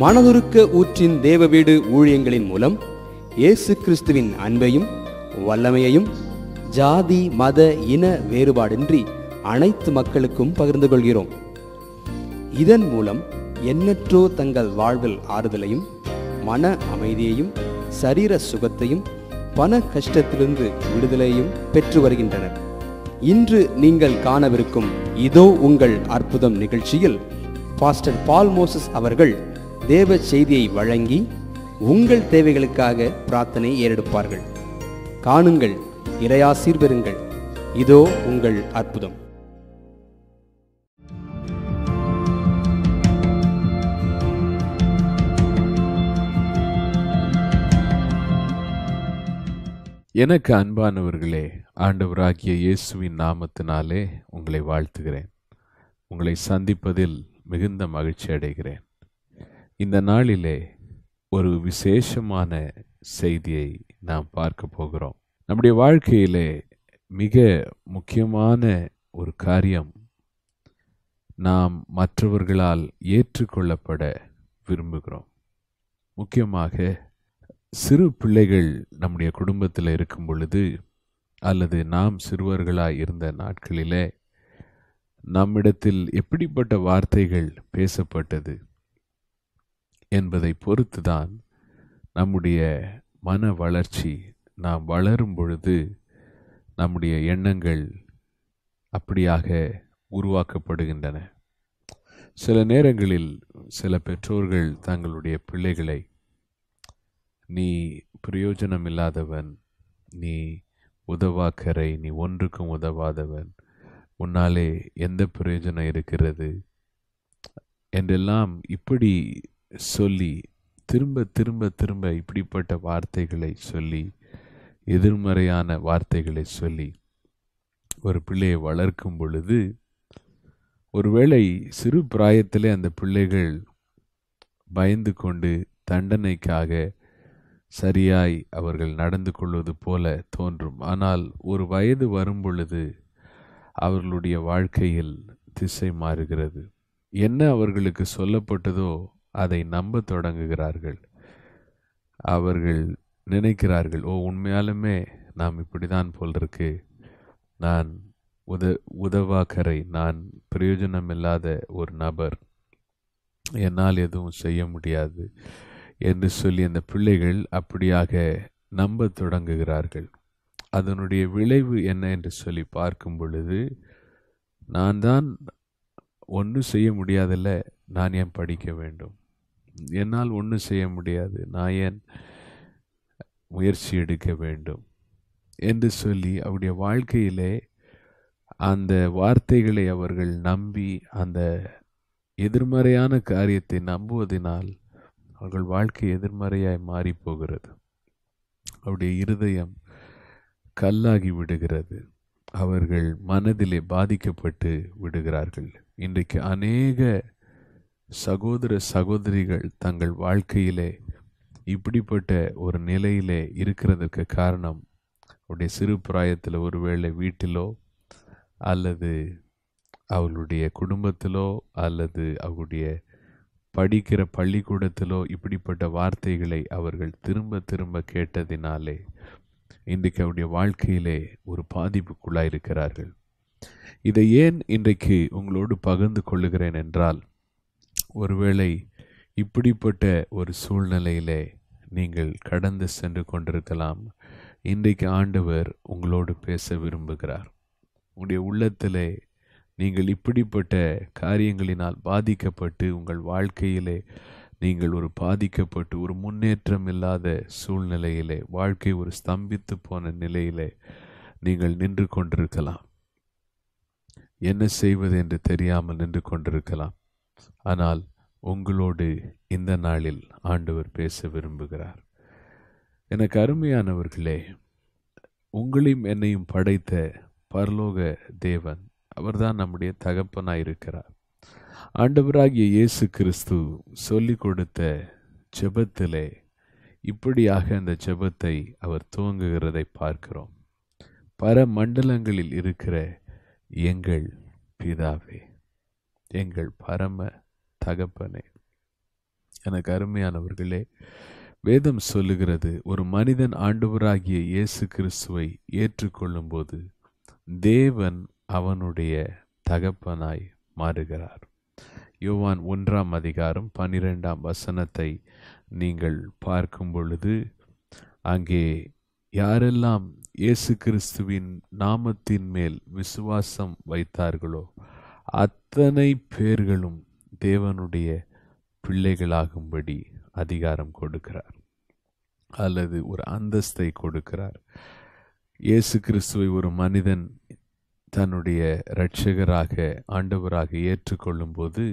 மனதுருக்க ஊற்றின் தேவ வீடு ஊழியங்களின் மூலம் இயேசு கிறிஸ்துவின் அன்பையும் வல்லமையையும் ஜாதி மத இன வேறுபாடின்றி அனைத்து மக்களுக்கும் பகிர்ந்து கொள்கிறோம் இதன் மூலம் எண்ணற்றோ தங்கள் வாழ்வில் ஆறுதலையும் மன அமைதியையும் சரீர சுகத்தையும் பண கஷ்டத்திலிருந்து விடுதலையும் பெற்று வருகின்றனர் இன்று நீங்கள் காணவிருக்கும் இதோ உங்கள் அற்புதம் நிகழ்ச்சியில் பாஸ்டர் பால் மோசஸ் அவர்கள் தேவ செய்தியை வழங்கி உங்கள் தேவைகளுக்காக பிரார்த்தனை ஏறெடுப்பார்கள் காணுங்கள் இறையாசீர் பெறுங்கள் இதோ உங்கள் அற்புதம் எனக்கு அன்பானவர்களே ஆண்டவராகிய இயேசுவின் நாமத்தினாலே உங்களை வாழ்த்துகிறேன் உங்களை சந்திப்பதில் மிகுந்த மகிழ்ச்சி அடைகிறேன் இந்த நாளிலே ஒரு விசேஷமான செய்தியை நாம் பார்க்க போகிறோம் நம்முடைய வாழ்க்கையிலே மிக முக்கியமான ஒரு காரியம் நாம் மற்றவர்களால் ஏற்றுக்கொள்ளப்பட விரும்புகிறோம் முக்கியமாக சிறு பிள்ளைகள் நம்முடைய குடும்பத்தில் இருக்கும் பொழுது அல்லது நாம் சிறுவர்களாய் இருந்த நாட்களிலே நம்மிடத்தில் எப்படிப்பட்ட வார்த்தைகள் பேசப்பட்டது என்பதை பொறுத்துதான் நம்முடைய மன வளர்ச்சி நாம் வளரும் பொழுது நம்முடைய எண்ணங்கள் அப்படியாக உருவாக்கப்படுகின்றன சில நேரங்களில் சில பெற்றோர்கள் தங்களுடைய பிள்ளைகளை நீ பிரயோஜனம் இல்லாதவன் நீ உதவாக்கரை நீ ஒன்றுக்கும் உதவாதவன் உன்னாலே எந்த பிரயோஜனம் இருக்கிறது என்றெல்லாம் இப்படி சொல்லி திரும்ப திரும்ப திரும்ப இப்படிப்பட்ட வார்த்தைகளை சொல்லி எதிர்மறையான வார்த்தைகளை சொல்லி ஒரு பிள்ளையை வளர்க்கும் பொழுது ஒருவேளை சிறு பிராயத்திலே அந்த பிள்ளைகள் பயந்து கொண்டு தண்டனைக்காக சரியாய் அவர்கள் நடந்து கொள்வது போல தோன்றும் ஆனால் ஒரு வயது வரும் பொழுது அவர்களுடைய வாழ்க்கையில் திசை மாறுகிறது என்ன அவர்களுக்கு சொல்லப்பட்டதோ அதை நம்ப தொடங்குகிறார்கள் அவர்கள் நினைக்கிறார்கள் ஓ உண்மையாலுமே நாம் இப்படிதான் போல் இருக்கு நான் உத உதவாக்கரை நான் பிரயோஜனம் இல்லாத ஒரு நபர் என்னால் எதுவும் செய்ய முடியாது என்று சொல்லி அந்த பிள்ளைகள் அப்படியாக நம்ப தொடங்குகிறார்கள் அதனுடைய விளைவு என்ன என்று சொல்லி பார்க்கும் பொழுது நான் தான் ஒன்றும் செய்ய முடியாதில்ல நான் ஏன் படிக்க வேண்டும் என்னால் ஒன்றும் செய்ய முடியாது நான் ஏன் முயற்சி எடுக்க வேண்டும் என்று சொல்லி அவருடைய வாழ்க்கையிலே அந்த வார்த்தைகளை அவர்கள் நம்பி அந்த எதிர்மறையான காரியத்தை நம்புவதனால் அவர்கள் வாழ்க்கை எதிர்மறையாய் மாறி போகிறது அவருடைய இருதயம் கல்லாகி விடுகிறது அவர்கள் மனதிலே பாதிக்கப்பட்டு விடுகிறார்கள் இன்றைக்கு அநேக சகோதர சகோதரிகள் தங்கள் வாழ்க்கையிலே இப்படிப்பட்ட ஒரு நிலையிலே இருக்கிறதுக்கு காரணம் அவருடைய சிறு பிராயத்தில் ஒருவேளை வீட்டிலோ அல்லது அவளுடைய குடும்பத்திலோ அல்லது அவருடைய படிக்கிற பள்ளிக்கூடத்திலோ இப்படிப்பட்ட வார்த்தைகளை அவர்கள் திரும்ப திரும்ப கேட்டதினாலே இன்றைக்கு அவருடைய வாழ்க்கையிலே ஒரு பாதிப்புக்குள்ளாயிருக்கிறார்கள் இதை ஏன் இன்றைக்கு உங்களோடு பகிர்ந்து கொள்ளுகிறேன் என்றால் ஒருவேளை இப்படிப்பட்ட ஒரு சூழ்நிலையிலே நீங்கள் கடந்து சென்று கொண்டிருக்கலாம் இன்றைக்கு ஆண்டவர் உங்களோடு பேச விரும்புகிறார் உங்களுடைய உள்ளத்திலே நீங்கள் இப்படிப்பட்ட காரியங்களினால் பாதிக்கப்பட்டு உங்கள் வாழ்க்கையிலே நீங்கள் ஒரு பாதிக்கப்பட்டு ஒரு முன்னேற்றம் இல்லாத சூழ்நிலையிலே வாழ்க்கை ஒரு ஸ்தம்பித்து போன நிலையிலே நீங்கள் நின்று கொண்டிருக்கலாம் என்ன செய்வது என்று தெரியாமல் நின்று கொண்டிருக்கலாம் ஆனால் உங்களோடு இந்த நாளில் ஆண்டவர் பேச விரும்புகிறார் எனக்கு அருமையானவர்களே உங்களையும் என்னையும் படைத்த பரலோக தேவன் அவர்தான் நம்முடைய தகப்பனாய் இருக்கிறார் ஆண்டவராகிய இயேசு கிறிஸ்து சொல்லிக் கொடுத்த ஜெபத்திலே இப்படியாக அந்த ஜெபத்தை அவர் துவங்குகிறதை பார்க்கிறோம் பரமண்டலங்களில் இருக்கிற எங்கள் பிதாவே எங்கள் பரம தகப்பனே எனக்கு அருமையானவர்களே வேதம் சொல்லுகிறது ஒரு மனிதன் ஆண்டவராகிய இயேசு கிறிஸ்துவை ஏற்றுக்கொள்ளும்போது தேவன் அவனுடைய தகப்பனாய் மாறுகிறார் யோவான் ஒன்றாம் அதிகாரம் பன்னிரெண்டாம் வசனத்தை நீங்கள் பார்க்கும் பொழுது அங்கே யாரெல்லாம் இயேசு கிறிஸ்துவின் நாமத்தின் மேல் விசுவாசம் வைத்தார்களோ அத்தனை பேர்களும் தேவனுடைய பிள்ளைகளாகும்படி அதிகாரம் கொடுக்கிறார் அல்லது ஒரு அந்தஸ்தை கொடுக்கிறார் இயேசு கிறிஸ்துவை ஒரு மனிதன் தன்னுடைய இரட்சகராக ஆண்டவராக ஏற்றுக்கொள்ளும்போது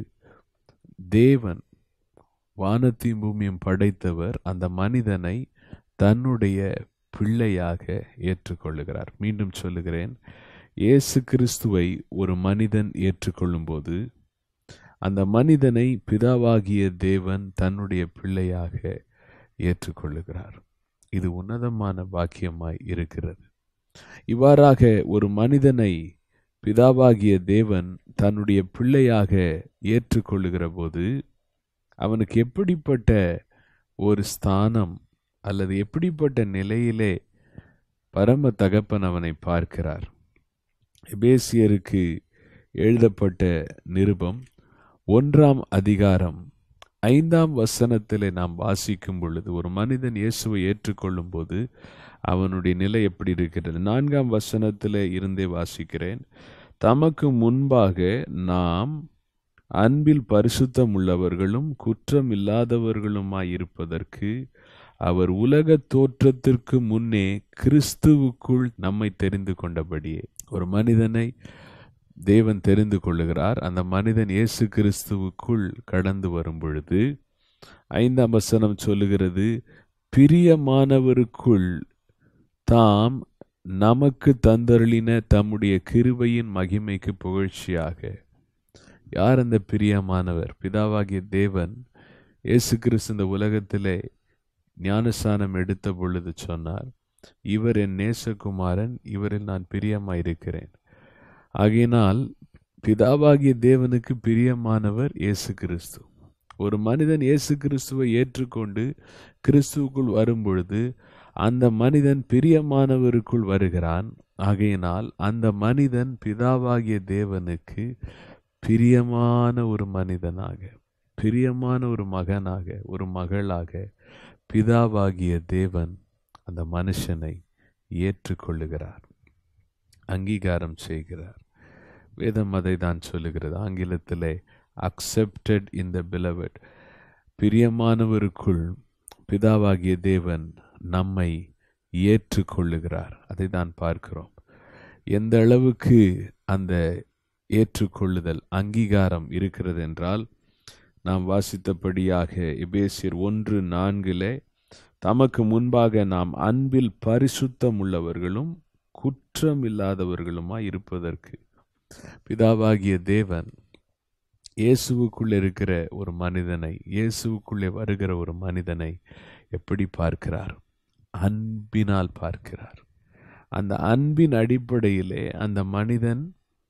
தேவன் வானத்தையும் பூமியும் படைத்தவர் அந்த மனிதனை தன்னுடைய பிள்ளையாக ஏற்றுக்கொள்ளுகிறார் மீண்டும் சொல்லுகிறேன் இயேசு கிறிஸ்துவை ஒரு மனிதன் ஏற்றுக்கொள்ளும்போது அந்த மனிதனை பிதாவாகிய தேவன் தன்னுடைய பிள்ளையாக ஏற்றுக்கொள்ளுகிறார் இது உன்னதமான பாக்கியமாய் இருக்கிறது இவ்வாறாக ஒரு மனிதனை பிதாவாகிய தேவன் தன்னுடைய பிள்ளையாக ஏற்றுக்கொள்ளுகிற போது அவனுக்கு எப்படிப்பட்ட ஒரு ஸ்தானம் அல்லது எப்படிப்பட்ட நிலையிலே பரம தகப்பன் அவனை பார்க்கிறார் எபேசியருக்கு எழுதப்பட்ட நிருபம் ஒன்றாம் அதிகாரம் ஐந்தாம் வசனத்திலே நாம் வாசிக்கும் பொழுது ஒரு மனிதன் இயேசுவை ஏற்றுக்கொள்ளும் போது அவனுடைய நிலை எப்படி இருக்கிறது நான்காம் வசனத்திலே இருந்தே வாசிக்கிறேன் தமக்கு முன்பாக நாம் அன்பில் பரிசுத்தம் உள்ளவர்களும் குற்றம் இல்லாதவர்களுமாய் இருப்பதற்கு அவர் உலக தோற்றத்திற்கு முன்னே கிறிஸ்துவுக்குள் நம்மை தெரிந்து கொண்டபடியே ஒரு மனிதனை தேவன் தெரிந்து கொள்ளுகிறார் அந்த மனிதன் இயேசு கிறிஸ்துவுக்குள் கடந்து வரும் பொழுது ஐந்தாம் வசனம் சொல்லுகிறது பிரியமானவருக்குள் தாம் நமக்கு தந்தருளின தம்முடைய கிருபையின் மகிமைக்கு புகழ்ச்சியாக யார் அந்த பிரியமானவர் பிதாவாகிய தேவன் இயேசு கிறிஸ்து இந்த உலகத்திலே ஞானஸ்தானம் எடுத்த பொழுது சொன்னார் இவர் என் நேசகுமாரன் இவரில் நான் பிரியமாயிருக்கிறேன் ஆகையினால் பிதாவாகிய தேவனுக்கு பிரியமானவர் இயேசு கிறிஸ்து ஒரு மனிதன் இயேசு கிறிஸ்துவை ஏற்றுக்கொண்டு கிறிஸ்துவுக்குள் வரும்பொழுது அந்த மனிதன் பிரியமானவருக்குள் வருகிறான் ஆகையினால் அந்த மனிதன் பிதாவாகிய தேவனுக்கு பிரியமான ஒரு மனிதனாக பிரியமான ஒரு மகனாக ஒரு மகளாக பிதாவாகிய தேவன் அந்த மனுஷனை ஏற்றுக்கொள்ளுகிறார் அங்கீகாரம் செய்கிறார் வேதம் அதை தான் சொல்லுகிறது ஆங்கிலத்திலே அக்செப்டட் இன் த பிலவட் பிரியமானவருக்குள் பிதாவாகிய தேவன் நம்மை ஏற்றுக்கொள்ளுகிறார் அதை தான் பார்க்கிறோம் எந்த அளவுக்கு அந்த ஏற்றுக்கொள்ளுதல் அங்கீகாரம் இருக்கிறது என்றால் நாம் வாசித்தபடியாக எபேசியர் ஒன்று நான்கிலே தமக்கு முன்பாக நாம் அன்பில் பரிசுத்தம் உள்ளவர்களும் குற்றம் இல்லாதவர்களுமாய் இருப்பதற்கு பிதாவாகிய தேவன் இயேசுவுக்குள்ளே இருக்கிற ஒரு மனிதனை இயேசுவுக்குள்ளே வருகிற ஒரு மனிதனை எப்படி பார்க்கிறார் அன்பினால் பார்க்கிறார் அந்த அன்பின் அடிப்படையிலே அந்த மனிதன்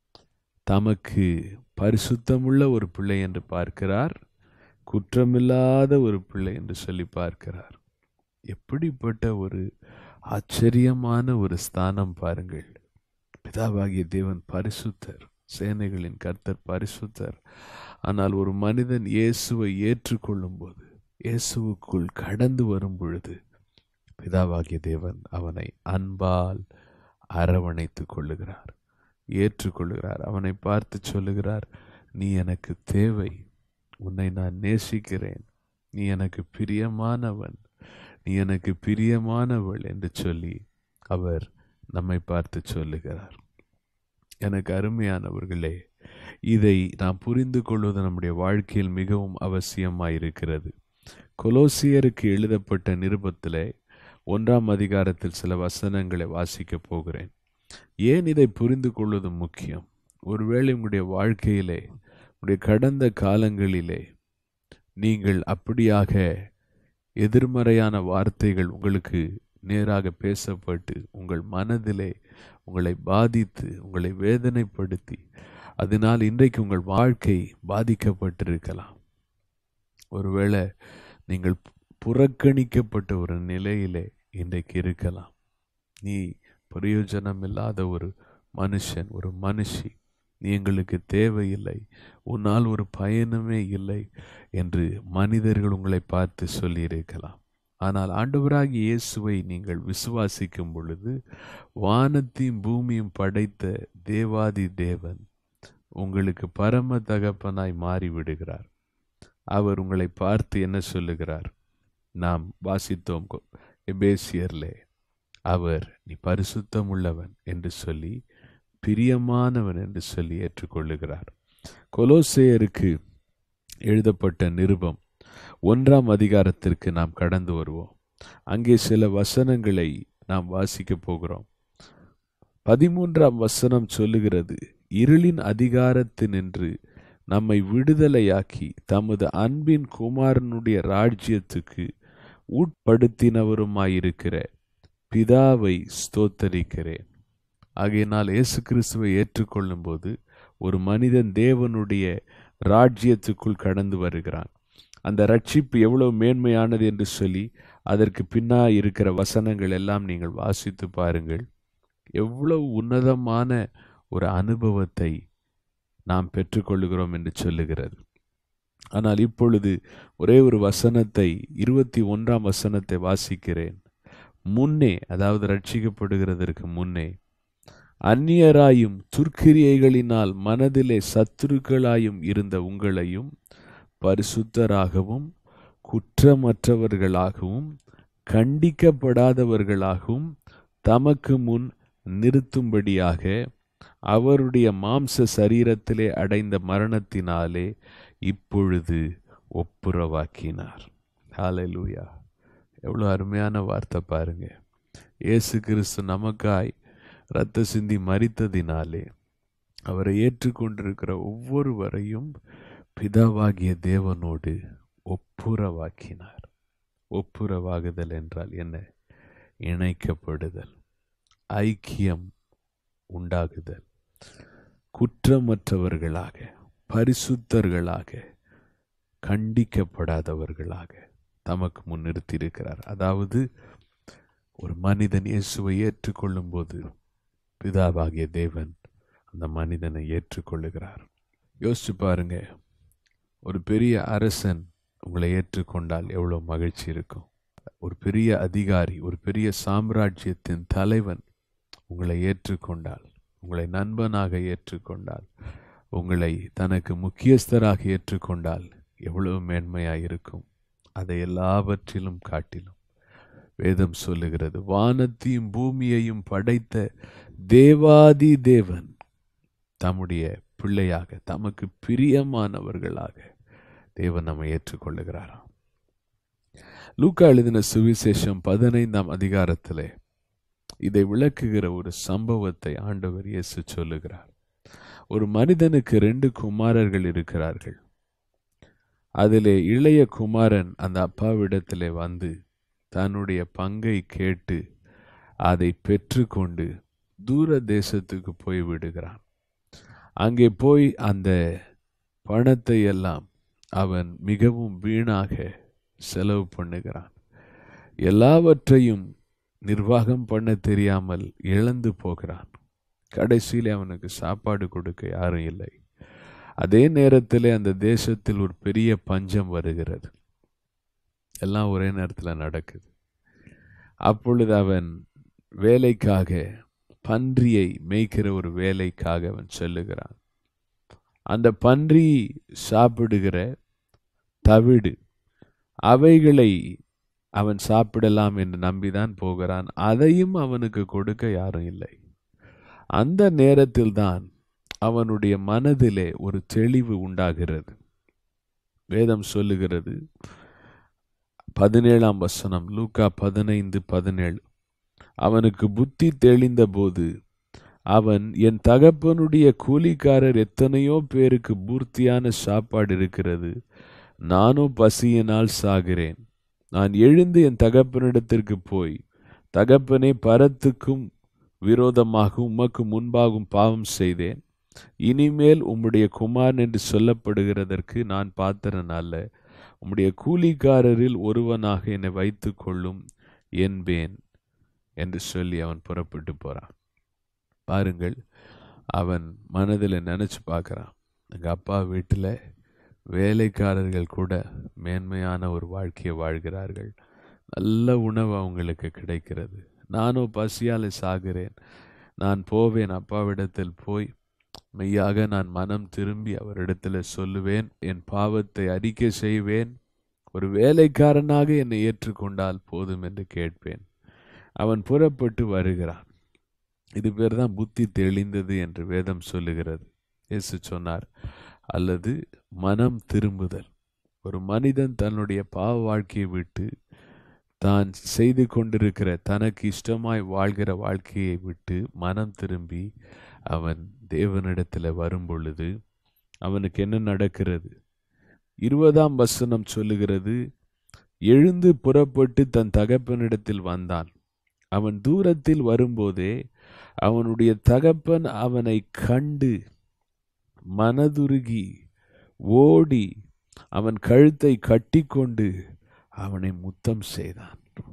தமக்கு பரிசுத்தமுள்ள ஒரு பிள்ளை என்று பார்க்கிறார் குற்றமில்லாத ஒரு பிள்ளை என்று சொல்லி பார்க்கிறார் எப்படிப்பட்ட ஒரு ஆச்சரியமான ஒரு ஸ்தானம் பாருங்கள் பிதாவாகிய தேவன் பரிசுத்தர் சேனைகளின் கர்த்தர் பரிசுத்தர் ஆனால் ஒரு மனிதன் இயேசுவை ஏற்றுக்கொள்ளும் போது இயேசுவுக்குள் கடந்து வரும் பொழுது பிதாவாகிய தேவன் அவனை அன்பால் அரவணைத்துக் கொள்ளுகிறார் ஏற்றுக்கொள்ளுகிறார் அவனை பார்த்து சொல்லுகிறார் நீ எனக்கு தேவை உன்னை நான் நேசிக்கிறேன் நீ எனக்கு பிரியமானவன் நீ எனக்கு பிரியமானவள் என்று சொல்லி அவர் நம்மை பார்த்து சொல்லுகிறார் எனக்கு அருமையானவர்களே இதை நாம் புரிந்து கொள்வது நம்முடைய வாழ்க்கையில் மிகவும் அவசியமாயிருக்கிறது கொலோசியருக்கு எழுதப்பட்ட நிருபத்திலே ஒன்றாம் அதிகாரத்தில் சில வசனங்களை வாசிக்கப் போகிறேன் ஏன் இதை புரிந்து கொள்வது முக்கியம் ஒருவேளை உங்களுடைய வாழ்க்கையிலே உங்களுடைய கடந்த காலங்களிலே நீங்கள் அப்படியாக எதிர்மறையான வார்த்தைகள் உங்களுக்கு நேராக பேசப்பட்டு உங்கள் மனதிலே உங்களை பாதித்து உங்களை வேதனைப்படுத்தி அதனால் இன்றைக்கு உங்கள் வாழ்க்கை பாதிக்கப்பட்டிருக்கலாம் ஒருவேளை நீங்கள் புறக்கணிக்கப்பட்ட ஒரு நிலையிலே இன்றைக்கு இருக்கலாம் நீ பிரயோஜனம் இல்லாத ஒரு மனுஷன் ஒரு மனுஷி நீ எங்களுக்கு தேவையில்லை உன்னால் ஒரு பயனுமே இல்லை என்று மனிதர்கள் உங்களை பார்த்து சொல்லியிருக்கலாம் ஆனால் ஆண்டவராகி இயேசுவை நீங்கள் விசுவாசிக்கும் பொழுது வானத்தையும் பூமியும் படைத்த தேவாதி தேவன் உங்களுக்கு பரம தகப்பனாய் மாறிவிடுகிறார் அவர் உங்களை பார்த்து என்ன சொல்லுகிறார் நாம் வாசித்தோம் எபேசியர்லே அவர் நீ பரிசுத்தம் உள்ளவன் என்று சொல்லி பிரியமானவன் என்று சொல்லி ஏற்றுக்கொள்ளுகிறார் கொலோசேயருக்கு எழுதப்பட்ட நிருபம் ஒன்றாம் அதிகாரத்திற்கு நாம் கடந்து வருவோம் அங்கே சில வசனங்களை நாம் வாசிக்க போகிறோம் பதிமூன்றாம் வசனம் சொல்லுகிறது இருளின் அதிகாரத்தினின்று நம்மை விடுதலையாக்கி தமது அன்பின் குமாரனுடைய ராஜ்யத்துக்கு உட்படுத்தினவருமாயிருக்கிற பிதாவை ஸ்தோத்தரிக்கிறேன் ஆகையினால் இயேசு கிறிஸ்துவை ஏற்றுக்கொள்ளும் போது ஒரு மனிதன் தேவனுடைய ராஜ்யத்துக்குள் கடந்து வருகிறான் அந்த ரட்சிப்பு எவ்வளவு மேன்மையானது என்று சொல்லி அதற்கு பின்னா இருக்கிற வசனங்கள் எல்லாம் நீங்கள் வாசித்து பாருங்கள் எவ்வளவு உன்னதமான ஒரு அனுபவத்தை நாம் பெற்றுக்கொள்ளுகிறோம் என்று சொல்லுகிறது ஆனால் இப்பொழுது ஒரே ஒரு வசனத்தை இருபத்தி ஒன்றாம் வசனத்தை வாசிக்கிறேன் முன்னே அதாவது ரட்சிக்கப்படுகிறதற்கு முன்னே அந்நியராயும் துர்க்கிரியைகளினால் மனதிலே சத்துருக்களாயும் இருந்த உங்களையும் பரிசுத்தராகவும் குற்றமற்றவர்களாகவும் கண்டிக்கப்படாதவர்களாகவும் தமக்கு முன் நிறுத்தும்படியாக அவருடைய மாம்ச சரீரத்திலே அடைந்த மரணத்தினாலே இப்பொழுது ஒப்புரவாக்கினார் ஹalleluya எவ்வளோ அருமையான வார்த்தை பாருங்க இயேசு கிறிஸ்து நமக்காய் இரத்த சிந்தி மறித்ததினாலே அவரை ஏற்றுக்கொண்டிருக்கிற ஒவ்வொருவரையும் பிதாவாகிய தேவனோடு ஒப்புரவாக்கினார் ஒப்புரவாகுதல் என்றால் என்ன இணைக்கப்படுதல் ஐக்கியம் உண்டாகுதல் குற்றமற்றவர்களாக பரிசுத்தர்களாக கண்டிக்கப்படாதவர்களாக தமக்கு முன்னிறுத்தியிருக்கிறார் அதாவது ஒரு மனிதன் இயேசுவை ஏற்றுக்கொள்ளும் போது பிதாவாகிய தேவன் அந்த மனிதனை ஏற்றுக்கொள்ளுகிறார் யோசிச்சு பாருங்க ஒரு பெரிய அரசன் உங்களை ஏற்றுக்கொண்டால் எவ்வளோ மகிழ்ச்சி இருக்கும் ஒரு பெரிய அதிகாரி ஒரு பெரிய சாம்ராஜ்யத்தின் தலைவன் உங்களை ஏற்றுக்கொண்டால் உங்களை நண்பனாக ஏற்றுக்கொண்டால் உங்களை தனக்கு முக்கியஸ்தராக ஏற்றுக்கொண்டால் எவ்வளவு மேன்மையாக இருக்கும் அதை எல்லாவற்றிலும் காட்டிலும் வேதம் சொல்லுகிறது வானத்தையும் பூமியையும் படைத்த தேவாதி தேவன் தம்முடைய பிள்ளையாக தமக்கு பிரியமானவர்களாக தேவன் நம்மை ஏற்றுக்கொள்ளுகிறாராம் லூக்கா எழுதின சுவிசேஷம் பதினைந்தாம் அதிகாரத்திலே இதை விளக்குகிற ஒரு சம்பவத்தை ஆண்டவர் இயேசு சொல்லுகிறார் ஒரு மனிதனுக்கு ரெண்டு குமாரர்கள் இருக்கிறார்கள் அதிலே இளைய குமாரன் அந்த அப்பாவிடத்திலே வந்து தன்னுடைய பங்கை கேட்டு அதை பெற்றுக்கொண்டு தூர தேசத்துக்கு போய் விடுகிறான் அங்கே போய் அந்த பணத்தை எல்லாம் அவன் மிகவும் வீணாக செலவு பண்ணுகிறான் எல்லாவற்றையும் நிர்வாகம் பண்ண தெரியாமல் இழந்து போகிறான் கடைசியில் அவனுக்கு சாப்பாடு கொடுக்க யாரும் இல்லை அதே நேரத்தில் அந்த தேசத்தில் ஒரு பெரிய பஞ்சம் வருகிறது எல்லாம் ஒரே நேரத்தில் நடக்குது அப்பொழுது அவன் வேலைக்காக பன்றியை மேய்க்கிற ஒரு வேலைக்காக அவன் செல்லுகிறான் அந்த பன்றி சாப்பிடுகிற தவிடு அவைகளை அவன் சாப்பிடலாம் என்று நம்பிதான் போகிறான் அதையும் அவனுக்கு கொடுக்க யாரும் இல்லை அந்த நேரத்தில்தான் அவனுடைய மனதிலே ஒரு தெளிவு உண்டாகிறது வேதம் சொல்லுகிறது பதினேழாம் வசனம் லூக்கா பதினைந்து பதினேழு அவனுக்கு புத்தி தெளிந்த போது அவன் என் தகப்பனுடைய கூலிக்காரர் எத்தனையோ பேருக்கு பூர்த்தியான சாப்பாடு இருக்கிறது நானும் பசியினால் சாகிறேன் நான் எழுந்து என் தகப்பனிடத்திற்கு போய் தகப்பனே பரத்துக்கும் விரோதமாக உமக்கு முன்பாகும் பாவம் செய்தேன் இனிமேல் உம்முடைய குமாரன் என்று சொல்லப்படுகிறதற்கு நான் பாத்திரன் அல்ல உம்முடைய கூலிக்காரரில் ஒருவனாக என்னை வைத்துக் கொள்ளும் என்பேன் என்று சொல்லி அவன் புறப்பட்டு போறான் பாருங்கள் அவன் மனதில் நினைச்சு பார்க்கறான் எங்க அப்பா வீட்டில் வேலைக்காரர்கள் கூட மேன்மையான ஒரு வாழ்க்கையை வாழ்கிறார்கள் நல்ல உணவு அவங்களுக்கு கிடைக்கிறது நானும் பசியால் சாகிறேன் நான் போவேன் அப்பாவிடத்தில் போய் மெய்யாக நான் மனம் திரும்பி அவரிடத்தில் சொல்லுவேன் என் பாவத்தை அறிக்கை செய்வேன் ஒரு வேலைக்காரனாக என்னை ஏற்றுக்கொண்டால் போதும் என்று கேட்பேன் அவன் புறப்பட்டு வருகிறான் இது பேர் தான் புத்தி தெளிந்தது என்று வேதம் சொல்லுகிறது இயேசு சொன்னார் அல்லது மனம் திரும்புதல் ஒரு மனிதன் தன்னுடைய பாவ வாழ்க்கையை விட்டு தான் செய்து கொண்டிருக்கிற தனக்கு இஷ்டமாய் வாழ்கிற வாழ்க்கையை விட்டு மனம் திரும்பி அவன் தேவனிடத்தில் வரும் பொழுது அவனுக்கு என்ன நடக்கிறது இருபதாம் வசனம் சொல்லுகிறது எழுந்து புறப்பட்டு தன் தகப்பனிடத்தில் வந்தான் அவன் தூரத்தில் வரும்போதே அவனுடைய தகப்பன் அவனை கண்டு மனதுருகி ஓடி அவன் கழுத்தை கட்டிக்கொண்டு அவனை முத்தம் செய்தான்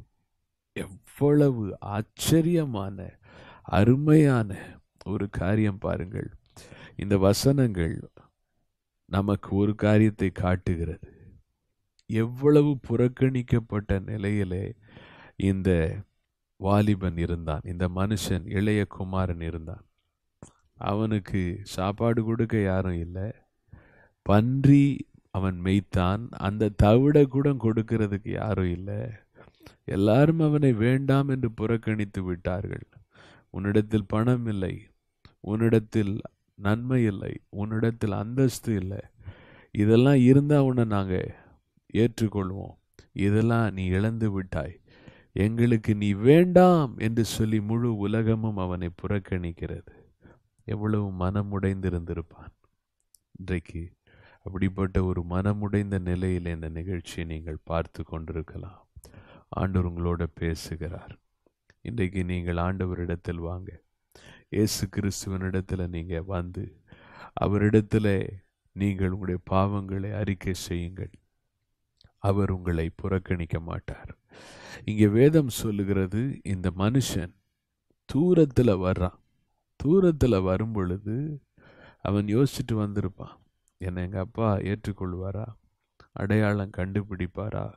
எவ்வளவு ஆச்சரியமான அருமையான ஒரு காரியம் பாருங்கள் இந்த வசனங்கள் நமக்கு ஒரு காரியத்தை காட்டுகிறது எவ்வளவு புறக்கணிக்கப்பட்ட நிலையிலே இந்த வாலிபன் இருந்தான் இந்த மனுஷன் இளைய குமாரன் இருந்தான் அவனுக்கு சாப்பாடு கொடுக்க யாரும் இல்லை பன்றி அவன் மெய்த்தான் அந்த தவிட கூட கொடுக்கிறதுக்கு யாரும் இல்லை எல்லாரும் அவனை வேண்டாம் என்று புறக்கணித்து விட்டார்கள் உன்னிடத்தில் பணம் இல்லை உன்னிடத்தில் நன்மை இல்லை உன்னிடத்தில் அந்தஸ்து இல்லை இதெல்லாம் இருந்தால் உன்னை நாங்கள் ஏற்றுக்கொள்வோம் இதெல்லாம் நீ இழந்து விட்டாய் எங்களுக்கு நீ வேண்டாம் என்று சொல்லி முழு உலகமும் அவனை புறக்கணிக்கிறது எவ்வளவு மனமுடைந்திருந்திருப்பான் இன்றைக்கு அப்படிப்பட்ட ஒரு மனமுடைந்த நிலையில் இந்த நிகழ்ச்சியை நீங்கள் பார்த்து கொண்டிருக்கலாம் ஆண்டவர் உங்களோட பேசுகிறார் இன்றைக்கு நீங்கள் ஆண்டவரிடத்தில் வாங்க இயேசு கிறிஸ்துவனிடத்தில் நீங்கள் வந்து அவரிடத்தில் நீங்கள் உங்களுடைய பாவங்களை அறிக்கை செய்யுங்கள் அவர் உங்களை புறக்கணிக்க மாட்டார் இங்கே வேதம் சொல்லுகிறது இந்த மனுஷன் தூரத்தில் வர்றான் தூரத்தில் வரும் பொழுது அவன் யோசிச்சுட்டு வந்திருப்பான் என்னை எங்கள் அப்பா ஏற்றுக்கொள்வாரா அடையாளம் கண்டுபிடிப்பாரா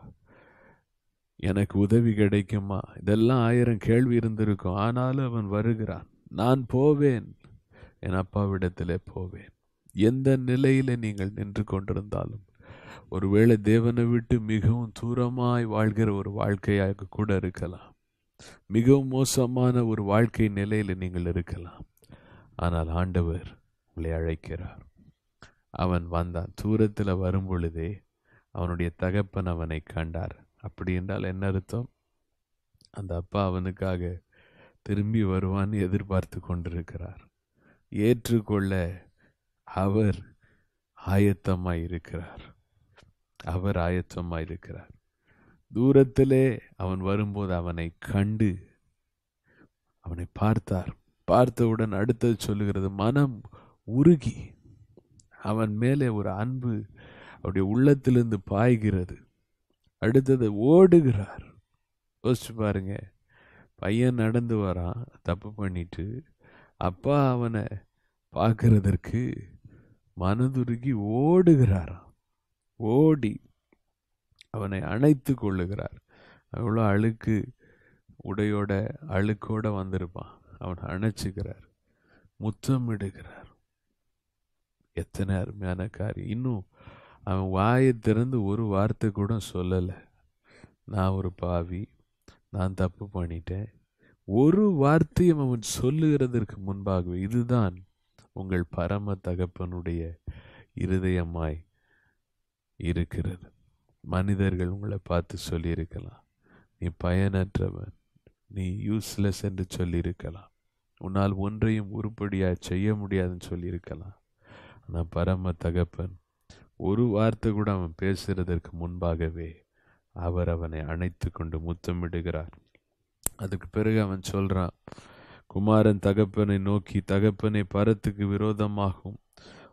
எனக்கு உதவி கிடைக்குமா இதெல்லாம் ஆயிரம் கேள்வி இருந்திருக்கும் ஆனாலும் அவன் வருகிறான் நான் போவேன் என் அப்பாவிடத்திலே போவேன் எந்த நிலையில நீங்கள் நின்று கொண்டிருந்தாலும் ஒருவேளை தேவனை விட்டு மிகவும் தூரமாய் வாழ்கிற ஒரு வாழ்க்கையாக கூட இருக்கலாம் மிகவும் மோசமான ஒரு வாழ்க்கை நிலையில நீங்கள் இருக்கலாம் ஆனால் ஆண்டவர் உங்களை அழைக்கிறார் அவன் வந்தான் தூரத்தில் வரும் பொழுதே அவனுடைய தகப்பன் அவனை கண்டார் அப்படி என்றால் என்ன அர்த்தம் அந்த அப்பா அவனுக்காக திரும்பி வருவான்னு எதிர்பார்த்து கொண்டிருக்கிறார் ஏற்றுக்கொள்ள அவர் ஆயத்தமாய் இருக்கிறார் அவர் ஆயத்தமாய் இருக்கிறார் தூரத்திலே அவன் வரும்போது அவனை கண்டு அவனை பார்த்தார் பார்த்தவுடன் அடுத்தது சொல்லுகிறது மனம் உருகி அவன் மேலே ஒரு அன்பு அவருடைய உள்ளத்திலிருந்து பாய்கிறது அடுத்தது ஓடுகிறார் யோசிச்சு பாருங்க பையன் நடந்து வரான் தப்பு பண்ணிட்டு அப்பா அவனை பார்க்கறதற்கு மனதுருகி ஓடுகிறாராம் ஓடி அவனை அணைத்து கொள்ளுகிறார் அவ்வளோ அழுக்கு உடையோட அழுக்கோட வந்திருப்பான் அவனை அணைச்சுக்கிறார் முத்தமிடுகிறார் எத்தனை அருமையான காரியம் இன்னும் அவன் வாயை திறந்து ஒரு வார்த்தை கூட சொல்லலை நான் ஒரு பாவி நான் தப்பு பண்ணிட்டேன் ஒரு வார்த்தையும் அவன் சொல்லுகிறதற்கு முன்பாகவே இதுதான் உங்கள் பரம தகப்பனுடைய இருதயமாய் இருக்கிறது மனிதர்கள் உங்களை பார்த்து சொல்லியிருக்கலாம் நீ பயனற்றவன் நீ யூஸ்லெஸ் என்று சொல்லியிருக்கலாம் உன்னால் ஒன்றையும் உருப்படியாக செய்ய முடியாதுன்னு சொல்லியிருக்கலாம் ஆனால் பரம தகப்பன் ஒரு வார்த்தை கூட அவன் பேசுறதற்கு முன்பாகவே அவர் அவனை அணைத்து கொண்டு முத்தமிடுகிறார் அதுக்கு பிறகு அவன் சொல்றான் குமாரன் தகப்பனை நோக்கி தகப்பனை பரத்துக்கு விரோதமாகவும்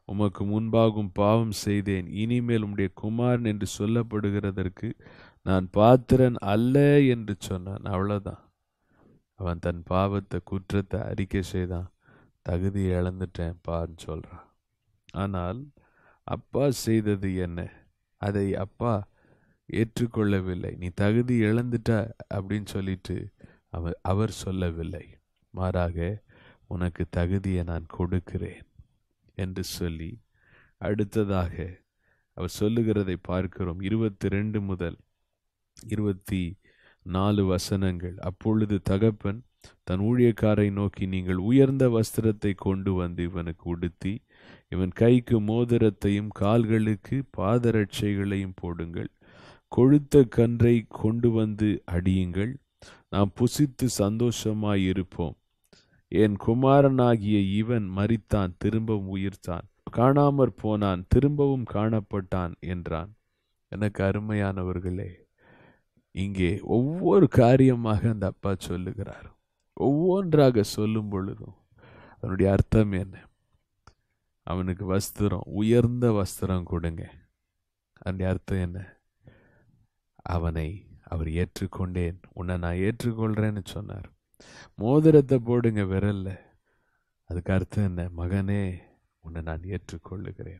உமக்கு முன்பாகும் பாவம் செய்தேன் இனிமேல் உம்முடைய குமாரன் என்று சொல்லப்படுகிறதற்கு நான் பாத்திரன் அல்ல என்று சொன்னான் அவ்வளவுதான் அவன் தன் பாவத்தை குற்றத்தை அறிக்கை செய்தான் தகுதியை இழந்துட்டேன் பான்னு சொல்றான் ஆனால் அப்பா செய்தது என்ன அதை அப்பா ஏற்றுக்கொள்ளவில்லை நீ தகுதி இழந்துட்ட அப்படின்னு சொல்லிட்டு அவர் அவர் சொல்லவில்லை மாறாக உனக்கு தகுதியை நான் கொடுக்கிறேன் என்று சொல்லி அடுத்ததாக அவர் சொல்லுகிறதை பார்க்கிறோம் இருபத்தி ரெண்டு முதல் இருபத்தி நாலு வசனங்கள் அப்பொழுது தகப்பன் தன் ஊழியக்காரை நோக்கி நீங்கள் உயர்ந்த வஸ்திரத்தை கொண்டு வந்து இவனுக்கு உடுத்தி இவன் கைக்கு மோதிரத்தையும் கால்களுக்கு பாதரட்சைகளையும் போடுங்கள் கொழுத்த கன்றை கொண்டு வந்து அடியுங்கள் நாம் புசித்து சந்தோஷமாயிருப்போம் என் குமாரனாகிய இவன் மரித்தான் திரும்பவும் உயிர்த்தான் காணாமற் போனான் திரும்பவும் காணப்பட்டான் என்றான் எனக்கு அருமையானவர்களே இங்கே ஒவ்வொரு காரியமாக அந்த அப்பா சொல்லுகிறார் ஒவ்வொன்றாக சொல்லும் பொழுதும் அதனுடைய அர்த்தம் என்ன அவனுக்கு வஸ்திரம் உயர்ந்த வஸ்திரம் கொடுங்க அதனுடைய அர்த்தம் என்ன அவனை அவர் ஏற்றுக்கொண்டேன் உன்னை நான் ஏற்றுக்கொள்றேன்னு சொன்னார் மோதிரத்தை போடுங்க விரல்ல அதுக்கு அர்த்தம் என்ன மகனே உன்னை நான் ஏற்றுக்கொள்ளுகிறேன்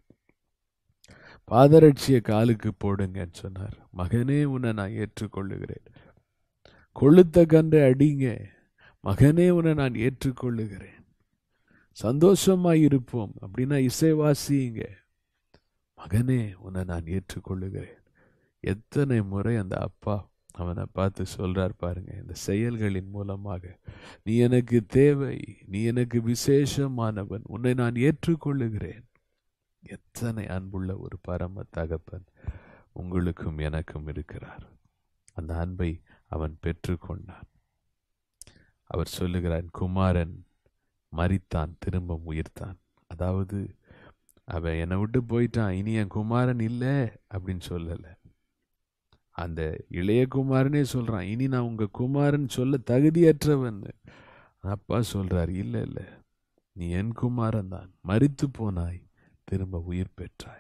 பாதரட்சிய காலுக்கு போடுங்கன்னு சொன்னார் மகனே உன்னை நான் ஏற்றுக்கொள்ளுகிறேன் கொளுத்த கன்றை அடிங்க மகனே உன்னை நான் ஏற்றுக்கொள்ளுகிறேன் சந்தோஷமாய் இருப்போம் அப்படின்னா இசைவாசிங்க மகனே உன்னை நான் ஏற்றுக்கொள்ளுகிறேன் எத்தனை முறை அந்த அப்பா அவனை பார்த்து சொல்றார் பாருங்க இந்த செயல்களின் மூலமாக நீ எனக்கு தேவை நீ எனக்கு விசேஷமானவன் உன்னை நான் ஏற்றுக்கொள்ளுகிறேன் எத்தனை அன்புள்ள ஒரு பரம தகப்பன் உங்களுக்கும் எனக்கும் இருக்கிறார் அந்த அன்பை அவன் பெற்றுக்கொண்டான் அவர் சொல்லுகிறான் குமாரன் மரித்தான் திரும்ப உயிர்த்தான் அதாவது அவன் என்னை விட்டு போயிட்டான் இனி என் குமாரன் இல்லை அப்படின்னு சொல்லலை அந்த இளைய குமாரனே சொல்றான் இனி நான் உங்க குமாரன் சொல்ல தகுதியற்றவன் அப்பா சொல்றார் இல்லை இல்லை நீ என் குமாரன் தான் மறித்து போனாய் திரும்ப உயிர் பெற்றாய்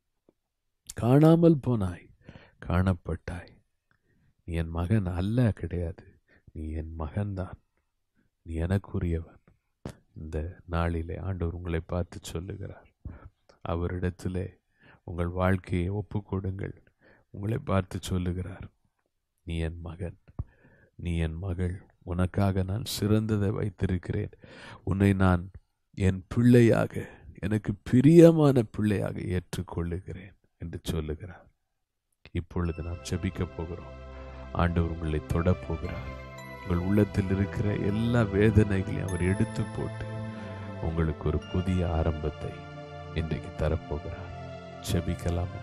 காணாமல் போனாய் காணப்பட்டாய் நீ என் மகன் அல்ல கிடையாது நீ என் மகன்தான் நீ எனக்குரியவன் இந்த நாளிலே ஆண்டவர் உங்களை பார்த்து சொல்லுகிறார் அவரிடத்திலே உங்கள் வாழ்க்கையை ஒப்புக்கொடுங்கள் உங்களை பார்த்து சொல்லுகிறார் நீ என் மகன் நீ என் மகள் உனக்காக நான் சிறந்ததை வைத்திருக்கிறேன் உன்னை நான் என் பிள்ளையாக எனக்கு பிரியமான பிள்ளையாக ஏற்றுக்கொள்ளுகிறேன் என்று சொல்லுகிறார் இப்பொழுது நாம் ஜெபிக்க போகிறோம் ஆண்டவர் உங்களை தொடப் போகிறார் உங்கள் உள்ளத்தில் இருக்கிற எல்லா வேதனைகளையும் அவர் எடுத்து போட்டு உங்களுக்கு ஒரு புதிய ஆரம்பத்தை இன்றைக்கு தரப்போகிறார் ஜெபிக்கலாமா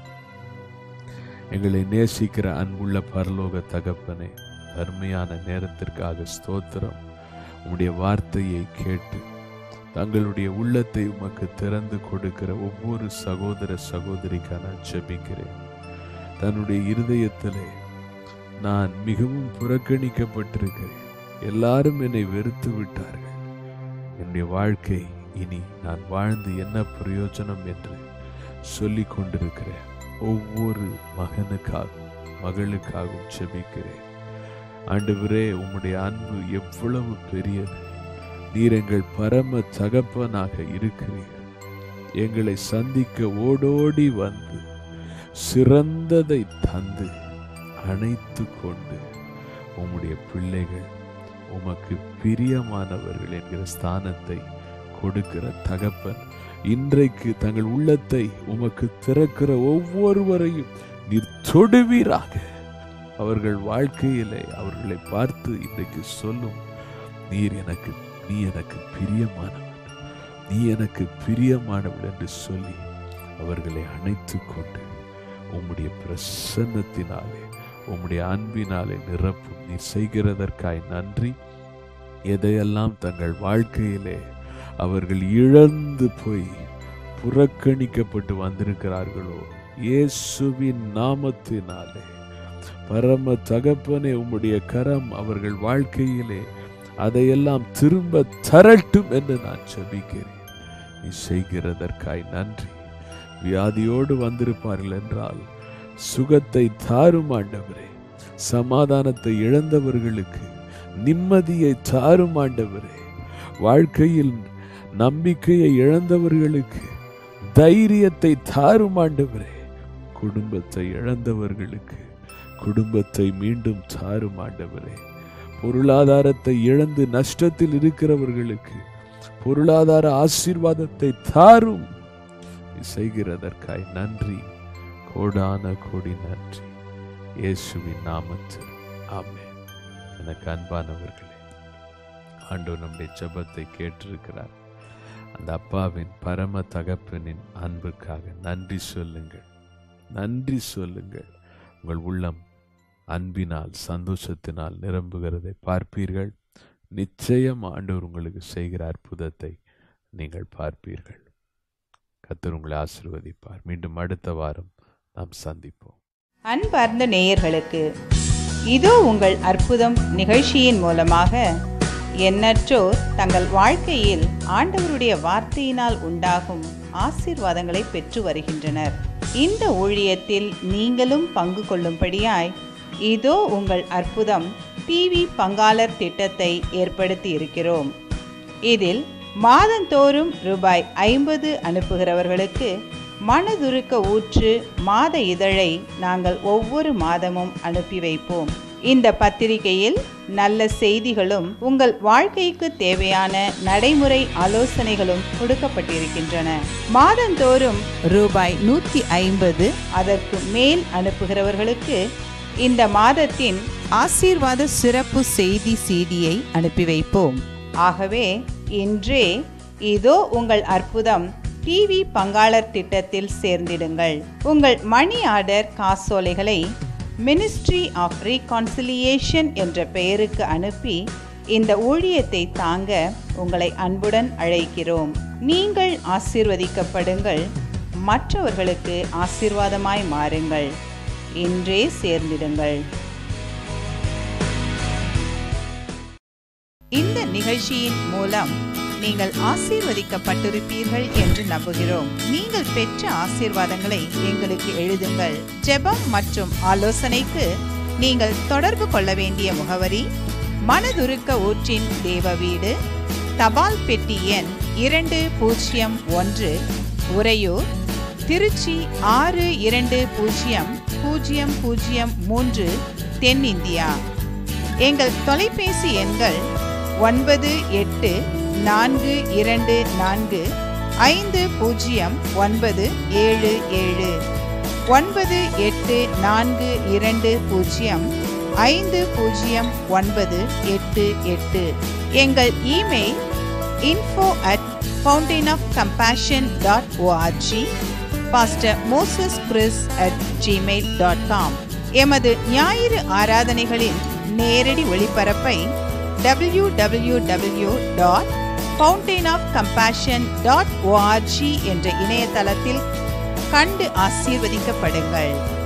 எங்களை நேசிக்கிற அன்புள்ள பரலோக தகப்பனே அருமையான நேரத்திற்காக ஸ்தோத்திரம் உம்முடைய வார்த்தையை கேட்டு தங்களுடைய உள்ளத்தை உமக்கு திறந்து கொடுக்கிற ஒவ்வொரு சகோதர சகோதரிக்காக நான் ஜெபிக்கிறேன் தன்னுடைய இருதயத்திலே நான் மிகவும் புறக்கணிக்கப்பட்டிருக்கிறேன் எல்லாரும் என்னை வெறுத்து விட்டார்கள் என்னுடைய வாழ்க்கை இனி நான் வாழ்ந்து என்ன பிரயோஜனம் என்று சொல்லிக் கொண்டிருக்கிறேன் ஒவ்வொரு மகனுக்காகவும் மகளுக்காகவும் செபிக்கிறேன் ஆண்டவரே உம்முடைய அன்பு எவ்வளவு பெரியது நீர் எங்கள் பரம தகப்பனாக இருக்கிறீர்கள் எங்களை சந்திக்க ஓடோடி வந்து சிறந்ததை தந்து அணைத்து கொண்டு உம்முடைய பிள்ளைகள் உமக்கு பிரியமானவர்கள் என்கிற ஸ்தானத்தை கொடுக்கிற தகப்பன் இன்றைக்கு தங்கள் உள்ளத்தை உமக்கு திறக்கிற ஒவ்வொருவரையும் நீர் தொடுவீராக அவர்கள் வாழ்க்கையிலே அவர்களை பார்த்து இன்றைக்கு சொல்லும் நீர் எனக்கு நீ எனக்கு பிரியமானவன் நீ எனக்கு பிரியமானவள் என்று சொல்லி அவர்களை அணைத்து கொண்டு உம்முடைய பிரசன்னத்தினாலே உம்முடைய அன்பினாலே நிரப்பும் நீ செய்கிறதற்காய் நன்றி எதையெல்லாம் தங்கள் வாழ்க்கையிலே அவர்கள் இழந்து போய் புறக்கணிக்கப்பட்டு வந்திருக்கிறார்களோ இயேசுவின் நாமத்தினாலே பரம தகப்பனே உம்முடைய கரம் அவர்கள் வாழ்க்கையிலே அதையெல்லாம் திரும்ப தரட்டும் என்று நான் ஜெபிக்கிறேன் நீ செய்கிறதற்காய் நன்றி வியாதியோடு வந்திருப்பார்கள் என்றால் சுகத்தை தாரும் ஆண்டவரே சமாதானத்தை இழந்தவர்களுக்கு நிம்மதியை தாரும் ஆண்டவரே வாழ்க்கையில் நம்பிக்கையை இழந்தவர்களுக்கு தைரியத்தை தாரும் ஆண்டவரே குடும்பத்தை இழந்தவர்களுக்கு குடும்பத்தை மீண்டும் தாரும் ஆண்டவரே பொருளாதாரத்தை இழந்து நஷ்டத்தில் இருக்கிறவர்களுக்கு பொருளாதார ஆசீர்வாதத்தை தாரும் நீ செய்கிறதற்காய் நன்றி கோடான கோடி நன்றி இயேசுவின் நாமத்தில் ஆமென் எனக்கு அன்பானவர்களே ஆண்டவர் நம்முடைய ஜெபத்தை கேட்டிருக்கிறார் அந்த அப்பாவின் பரம தகப்பனின் அன்புக்காக நன்றி சொல்லுங்கள் நன்றி சொல்லுங்கள் உங்கள் உள்ளம் அன்பினால் சந்தோஷத்தினால் நிரம்புகிறதை பார்ப்பீர்கள் நிச்சயம் ஆண்டவர் உங்களுக்கு செய்கிற அற்புதத்தை நீங்கள் பார்ப்பீர்கள் கத்தர் உங்களை ஆசீர்வதிப்பார் மீண்டும் அடுத்த வாரம் நாம் சந்திப்போம் அன்பார்ந்த நேயர்களுக்கு இதோ உங்கள் அற்புதம் நிகழ்ச்சியின் மூலமாக எண்ணற்றோர் தங்கள் வாழ்க்கையில் ஆண்டவருடைய வார்த்தையினால் உண்டாகும் ஆசீர்வாதங்களை பெற்று வருகின்றனர் இந்த ஊழியத்தில் நீங்களும் பங்கு கொள்ளும்படியாய் இதோ உங்கள் அற்புதம் டிவி பங்காளர் திட்டத்தை ஏற்படுத்தி இருக்கிறோம் இதில் மாதந்தோறும் ரூபாய் ஐம்பது அனுப்புகிறவர்களுக்கு மனதுருக்க ஊற்று மாத இதழை நாங்கள் ஒவ்வொரு மாதமும் அனுப்பி வைப்போம் இந்த பத்திரிகையில் நல்ல செய்திகளும் உங்கள் வாழ்க்கைக்கு தேவையான நடைமுறை ஆலோசனைகளும் கொடுக்கப்பட்டிருக்கின்றன மாதந்தோறும் ரூபாய் நூற்றி ஐம்பது அதற்கு மேல் அனுப்புகிறவர்களுக்கு இந்த மாதத்தின் ஆசீர்வாத சிறப்பு செய்தி சீடியை அனுப்பி வைப்போம் ஆகவே இன்றே இதோ உங்கள் அற்புதம் டிவி பங்காளர் திட்டத்தில் சேர்ந்திடுங்கள் உங்கள் மணி ஆர்டர் காசோலைகளை மினிஸ்ட்ரி ஆஃப் ரீகான்சிலியேஷன் என்ற பெயருக்கு அனுப்பி இந்த ஊழியத்தை தாங்க உங்களை அன்புடன் அழைக்கிறோம் நீங்கள் ஆசீர்வதிக்கப்படுங்கள் மற்றவர்களுக்கு ஆசீர்வாதமாய் மாறுங்கள் இன்றே சேர்ந்திடுங்கள் இந்த நிகழ்ச்சியின் மூலம் நீங்கள் ஆசீர்வதிக்கப்பட்டிருப்பீர்கள் என்று நம்புகிறோம் நீங்கள் பெற்ற ஆசீர்வாதங்களை எங்களுக்கு எழுதுங்கள் ஜெபம் மற்றும் ஆலோசனைக்கு நீங்கள் தொடர்பு கொள்ள வேண்டிய முகவரி மனதுருக்க ஊற்றின் தேவ வீடு தபால் பெட்டி எண் இரண்டு பூஜ்ஜியம் ஒன்று உறையூர் திருச்சி ஆறு இரண்டு பூஜ்ஜியம் பூஜ்ஜியம் பூஜ்ஜியம் மூன்று தென்னிந்தியா எங்கள் தொலைபேசி எண்கள் ஒன்பது எட்டு நான்கு இரண்டு நான்கு ஐந்து பூஜ்ஜியம் ஒன்பது ஏழு ஏழு ஒன்பது எட்டு நான்கு இரண்டு பூஜ்ஜியம் ஐந்து பூஜ்ஜியம் ஒன்பது எட்டு எட்டு எங்கள் email info at fountain of compassion dot O R G pastor Moses Chris at Gmail dot com எமது ஞாயிறு ஆராதனைகளின் நேரடி ஒளிபரப்பை W W W dot fountain of compassion dot O R G என்ற இணையதளத்தில் கண்டு ஆசீர்வதிக்கப்படுங்கள்